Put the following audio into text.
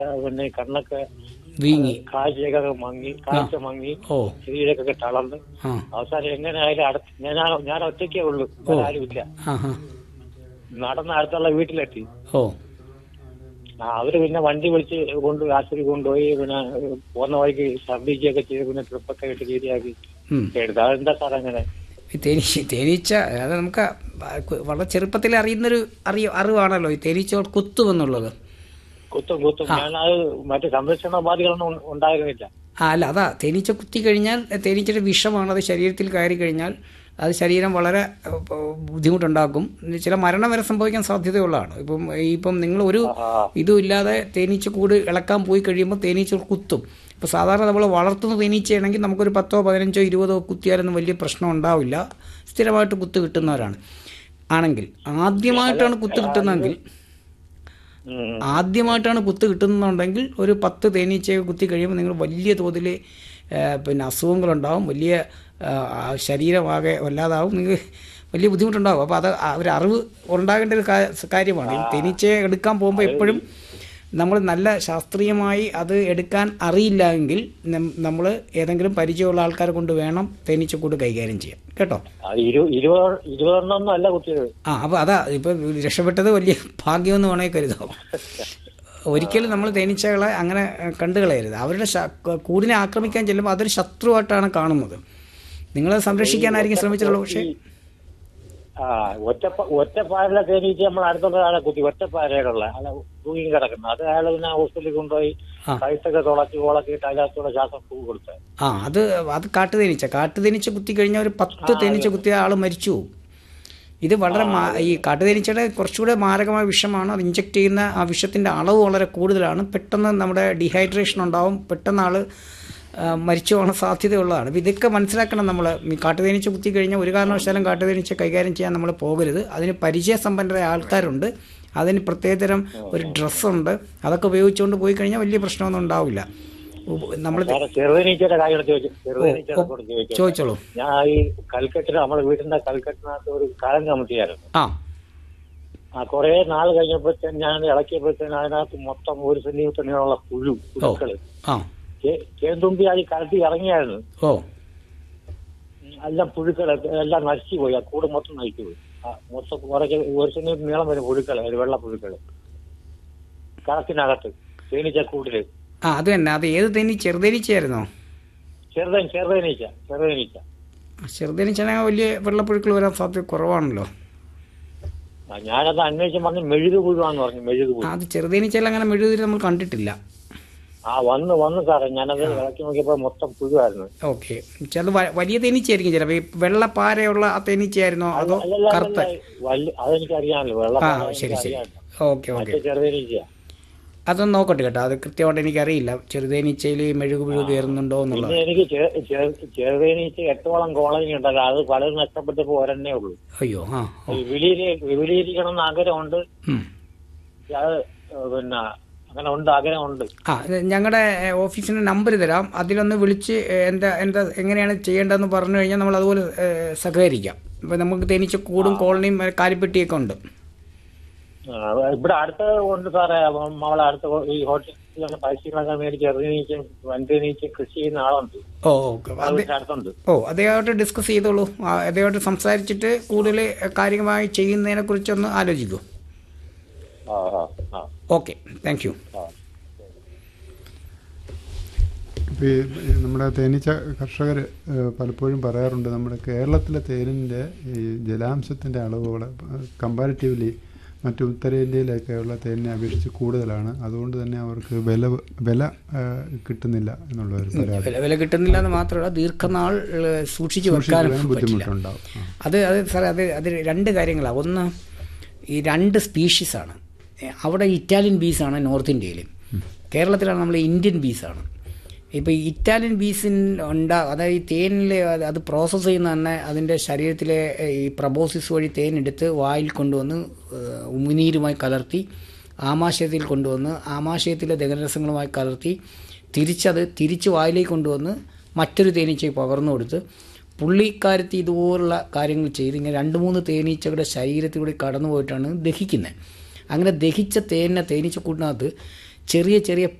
പിന്നെ കണ്ണൊക്കെ വീങ്ങി കാഴ്ചയൊക്കെ മങ്ങി കാഴ്ച മങ്ങി ഓ ശരീരമൊക്കെ തളർന്ന് ആ അവസാനം എങ്ങനെയായാലും അടുത്ത് ഞാൻ ഞാൻ ഒറ്റയ്ക്കേ ഉള്ളൂ വേറെ ആരുമില്ല ആ ഹാ നടന്ന് അടുത്തുള്ള വീട്ടിലെത്തി ഓ ആ, അവര് പിന്നെ വണ്ടി വിളിച്ച് കൊണ്ട് ആശുപത്രി കൊണ്ടുപോയി പിന്നെ ഏഹ്, പോകുന്ന വഴിക്ക് ഛർദ്ദിക്കുകയൊക്കെ ചെയ്ത് പിന്നെ ട്രിപ്പൊക്കെ ഇട്ട് ശരിയാക്കി ഉം. എടുത്തു അതെന്താ സാർ അങ്ങനെ ഈ തേനീ തേനീച്ച അത് നമുക്ക് വളരെ ചെറുപ്പത്തിൽ അറിയുന്നൊരു അറിയ അറിവാണല്ലോ ഈ തേനീച്ചകൾ കുത്തുമെന്നുള്ളത് കുത്തും കുത്തും ഞാൻ അത് മറ്റു സംരക്ഷണോപാധികളൊന്നും ഉ- ഉണ്ടായിരുന്നില്ല ആ അല്ല അതാ തേനീച്ച കുത്തി കഴിഞ്ഞാൽ ചില വിഷമാണ് അത് ശരീരത്തിൽ കയറി കഴിഞ്ഞാൽ അത് ശരീരം വളരെ ഏഹ്, ബുദ്ധിമുട്ടുണ്ടാക്കും ചില മരണം വരെ സംഭവിക്കാൻ സാധ്യതയുള്ളതാണ് ഇപ്പം ഇപ്പം നിങ്ങൾ ഒരു ആ ഇതും ഇല്ലാതെ തേനീച്ച കൂട് ഇളക്കാൻ പോയി കഴിയുമ്പോൾ തേനീച്ച കുത്തും ഇപ്പോൾ സാധാരണ നമ്മൾ വളർത്തുന്ന തേനീച്ചയാണെങ്കിൽ നമുക്കൊരു പത്തോ പതിനഞ്ചോ ഇരുപതോ കുത്തിയാലൊന്നും വലിയ പ്രശ്നം ഉണ്ടാവില്ല സ്ഥിരമായിട്ട് കുത്ത് കിട്ടുന്നവരാണ് ആണെങ്കിൽ ആദ്യമായിട്ടാണ് കുത്ത് കിട്ടുന്നതെങ്കിൽ ഉം. ആദ്യമായിട്ടാണ് കുത്ത് കിട്ടുന്നുണ്ടെങ്കിൽ ഒരു പത്ത് തേനീച്ചയെ കുത്തി കഴിയുമ്പോൾ നിങ്ങൾ വലിയ തോതിൽ പിന്നെ അസുഖങ്ങളുണ്ടാവും വലിയ ആ, ആ ശരീരമാകെ വല്ലാതാവും നിങ്ങൾക്ക് വലിയ ബുദ്ധിമുട്ടുണ്ടാവും അപ്പോൾ അത് ആ ഒരു അറിവ് ഉണ്ടാകേണ്ട ഒരു കാ- കാര്യമാണ് ഈ തേനീച്ചയെ എടുക്കാൻ പോകുമ്പോൾ എപ്പോഴും നമ്മൾ നല്ല ശാസ്ത്രീയമായി അത് എടുക്കാൻ അറിയില്ല എങ്കിൽ നമ്മൾ ഏതെങ്കിലും പരിചയമുള്ള ആൾക്കാരെ കൊണ്ട് വേണം തേനീച്ചക്കൂട് കൈകാര്യം ചെയ്യാൻ കേട്ടോ അത് ഇരു ഇരുപത് ഇരുപതെണ്ണൊന്നും അല്ല കുത്തിയത് ആ അപ്പോൾ അതാ ഇപ്പം രക്ഷപ്പെട്ടത് വലിയ ഭാഗ്യമെന്ന് വേണമെങ്കിൽ കരുതാം ഒരിക്കലും നമ്മൾ തേനീച്ചകളെ അങ്ങനെ ഏഹ്, കണ്ടു കളയരുത് അവരുടെ ശ- കൂടിനെ ആക്രമിക്കാൻ ചെല്ലുമ്പോൾ അതൊരു ശത്രുവായിട്ടാണ് കാണുന്നത് നിങ്ങളെ സംരക്ഷിക്കാനായിരിക്കും ശ്രമിച്ചിട്ടുള്ളൂ പക്ഷേ ആ ഒറ്റ ഒറ്റപ്പാരയിലെ തേനീച്ച നമ്മൾ അടുത്തുള്ള ആളെ കുത്തി ഒറ്റപ്പാരയിലുള്ള ആളെ തൂങ്ങി കിടക്കുന്നത് അത് അയാൾ പിന്നെ ഹോസ്പിറ്റലിൽ കൊണ്ടുപോയി ആ. കഴുത്തൊക്കെ തുളച്ച് കുളക്കിയിട്ട് അതിനകത്തുള്ള ശ്വാസം പൂ കൊടുത്തത് ആ അത് അത് കാട്ടുതേനീച്ച കാട്ടുതേനീച്ച കുത്തി കഴിഞ്ഞാൽ ഒരു പത്ത് തേനീച്ച കുത്തിയ ആൾ മരിച്ചു പോകും ഇത് വളരെ മാ- ഈ കാട്ടുതേനീച്ചയുടെ കുറച്ചുകൂടെ മാരകമായ വിഷമാണ് അത് ഇഞ്ചെക്ട് ചെയ്യുന്ന ആ വിഷത്തിൻ്റെ അളവ് വളരെ കൂടുതലാണ് പെട്ടെന്ന് നമ്മുടെ ഡീഹൈഡ്രേഷൻ ഉണ്ടാവും പെട്ടെന്ന് ആൾ മരിച്ചു പോകാൻ സാധ്യതയുള്ളതാണ് അപ്പോൾ ഇതൊക്കെ മനസ്സിലാക്കണം നമ്മൾ ഈ കാട്ടുതേനീച്ച കുത്തി കഴിഞ്ഞാൽ ഒരു കാരണവശാലും കാട്ടുതേനീച്ച കൈകാര്യം ചെയ്യാൻ നമ്മൾ പോകരുത് അതിന് പരിചയസമ്പന്നരായ ആൾക്കാരുണ്ട് അതിന് പ്രത്യേകതരം ഒരു ഡ്രസ്സുണ്ട് അതൊക്കെ ഉപയോഗിച്ചുകൊണ്ട് പോയി കഴിഞ്ഞാൽ വലിയ പ്രശ്നമൊന്നും ഉണ്ടാവില്ല നമ്മൾ വേറെ ചെറുതേനീച്ചയുടെ കാര്യം ചോദിച്ചു ചെറുതേനീച്ചയുടെ കൂടെ ചോദിച്ചു ചോദിച്ചോളൂ ഞാൻ ഈ കൽക്കെട്ടിന് നമ്മുടെ വീടിന്റെ കൽക്കെട്ടിനകത്ത് ഒരു കാലം കമത്തിയായിരുന്നു ആ ആ കുറെ നാൾ കഴിഞ്ഞപ്പോഴത്തേന് ഞാൻ ഇളക്കിയപ്പോഴത്തേന് അതിനകത്ത് മൊത്തം ഒരു സെന്റിമീറ്റർ നീളമുള്ള പുഴു പുഴുക്കള് ആ ചേ- ചേന്തുമ്പി അത് കലത്തി ഇറങ്ങിയായിരുന്നു ഓ എല്ലാം പുഴുക്കൾ എല്ലാം നശിച്ചു പോയി ആ കൂട് മൊത്തം നശിച്ചു പോയി ആ മൊത്തം കുറച്ച് ഒരു സെന്റിമീറ്റർ നീളം വരും പുഴുക്കൾ ഒരു വെള്ള പുഴുക്കൾ കളത്തിനകത്ത് തേനീച്ചക്കൂടില് ആ അത് തന്നെ അത് ഏത് തേനി ചെറുതേനീച്ചയായിരുന്നോ ചെറുതേൻ ചെറുതേനീച്ച ചെറുതേനീച്ച ചെറുതേനീച്ചയാണെങ്കിൽ വലിയ വെള്ളപ്പുഴുക്കൾ വരാൻ സാധ്യത കുറവാണല്ലോ ആ, ഞാനത് അന്വേഷിച്ച് പറഞ്ഞ് മെഴുക് പുഴുവാന്ന് പറഞ്ഞു മെഴുക് ആ, പുഴു അത് ചെറുതേനീച്ചയിൽ അങ്ങനെ മെഴുകുതിരി നമ്മൾ കണ്ടിട്ടില്ല ആ വന്ന് വന്ന് സാറേ ഞാനത് ഇളക്കി നോക്കിയപ്പോ മൊത്തം പുഴുവായിരുന്നു ഓക്കെ അത് വ- വലിയ തേനീച്ചയായിരിക്കും ചിലപ്പോൾ ഈ വെള്ളപ്പാരയുള്ള ആ തേനീച്ചയായിരുന്നോ അതോ അല്ലല്ല, കറുത്ത അല്ലല്ല, വല്യ- അതെനിക്കറിയാമല്ലോ ആ വെള്ളം ശരി ശരി ഓക്കെ ഓക്കെ മറ്റേ ചെറുതേനീച്ച അതൊന്ന് നോക്കട്ടെ കേട്ടോ അത് കൃത്യമായിട്ട് എനിക്കറിയില്ല ചെറുതേനീച്ചയിൽ മെഴുകു പുഴു കയറുന്നുണ്ടോ എന്നുള്ളത് പിന്നെ എനിക്ക് ചെ- ചെ- ചെറുതേനീച്ച എട്ടോളം കോളനി ഉണ്ടല്ലോ അത് പലരും നഷ്ടപ്പെട്ടപ്പോ ഒരെണ്ണേ ഉള്ളൂ അയ്യോ ആ ഓ. വിപുലീരി വിപുലീകരിക്കണം എന്ന് ആഗ്രഹമുണ്ട് ഉം. അത് പിന്നെ അങ്ങനെ ഉണ്ട് ആഗ്രഹമുണ്ട് ആ ഞങ്ങളുടെ ഓഫീസിൻ്റെ നമ്പർ തരാം അതിലൊന്ന് വിളിച്ച് ഏഹ്, എന്താ എന്താ എങ്ങനെയാണ് ചെയ്യേണ്ടതെന്ന് പറഞ്ഞു കഴിഞ്ഞാൽ നമ്മൾ അതുപോലെ ഏഹ്, സഹകരിക്കാം ഇപ്പം നമുക്ക് തേനീച്ച കൂടും കോളനിയും ഏഹ്, കാലിപ്പെട്ടിയൊക്കെ ഉണ്ട് ആ, ഇവിടെ അടുത്ത് ഉണ്ട് സാറേ അപ്പം നമ്മളെ അടുത്ത ഹോ- ഈ ഹോട്ടലിലൊക്കെ പൈസകളൊക്കെ മേടിച്ച് ചെറുതേനീച്ച വൻതേനീച്ച കൃഷി ചെയ്യുന്ന ആളുണ്ട് ഓ ഓക്കെ അത് വീടിന്റെ അടുത്തുണ്ട് ഓ അദ്ദേഹമായിട്ട് ഡിസ്കസ് ചെയ്തോളൂ ആ, അദ്ദേഹമായിട്ട് സംസാരിച്ചിട്ട് കൂടുതൽ കാര്യമായി ചെയ്യുന്നതിനെ കുറിച്ചൊന്ന് ആലോചിക്കൂ ആ ആ ആ ഓക്കെ താങ്ക് യു ആ ഇപ്പോൾ ഈ നമ്മുടെ തേനീച്ച കർഷകർ പലപ്പോഴും പറയാറുണ്ട് നമ്മുടെ കേരളത്തിലെ തേനിൻ്റെ ഈ ജലാംശത്തിൻ്റെ അളവുകൾ കമ്പാരിറ്റീവ്ലി മറ്റു ഉത്തരേന്ത്യയിലൊക്കെയുള്ള തേനിനെ അപേക്ഷിച്ച് കൂടുതലാണ് അതുകൊണ്ട് തന്നെ അവർക്ക് വില വില ആ, കിട്ടുന്നില്ല എന്നുള്ള ഒരു പരാതി വില വില കിട്ടുന്നില്ല എന്ന് മാത്രമല്ല ദീർഘനാൾ ഏഹ്, സൂക്ഷിച്ച് വെക്കാനും സൂക്ഷിക്കാൻ പറ്റില്ല ബുദ്ധിമുട്ടുണ്ടാവും ആ. അത് അത് സാറേ അത് അത് രണ്ട് കാര്യങ്ങളാണ് ഒന്ന് ഈ രണ്ട് സ്പീഷീസാണ് അവിടെ ഇറ്റാലിയൻ ബീസാണ് നോർത്ത് ഇന്ത്യയിൽ കേരളത്തിലാണ് നമ്മൾ ഇന്ത്യൻ ബീസാണ് ഇപ്പോൾ ഇറ്റാലിയൻ ബീസിൻ ഉണ്ടാ അതായത് ഈ തേനിൽ അത് അത് പ്രോസസ്സ് ചെയ്യുന്ന തന്നെ അതിൻ്റെ ശരീരത്തിലെ ഏഹ്, ഈ പ്രബോസിസ് വഴി തേൻ എടുത്ത് വായിൽ കൊണ്ടുവന്ന് ഏഹ്, ഉമിനീരുമായി കലർത്തി ആമാശയത്തിൽ കൊണ്ടുവന്ന് ആമാശയത്തിലെ ദഹനരസങ്ങളുമായി കലർത്തി തിരിച്ചത് തിരിച്ച് വായിലേക്ക് കൊണ്ടുവന്ന് മറ്റൊരു തേനീച്ചയ്ക്ക് പകർന്നു കൊടുത്ത് പുള്ളിക്കാരത്തി ഇതുപോലുള്ള കാര്യങ്ങൾ ചെയ്ത് ഇങ്ങനെ രണ്ട് മൂന്ന് തേനീച്ചകളുടെ ശരീരത്തിലൂടെ കടന്നു പോയിട്ടാണ് ദഹിക്കുന്നത് അങ്ങനെ ദഹിച്ച തേനിനെ തേനീച്ചക്കൂട്ടിനകത്ത് ചെറിയ ചെറിയ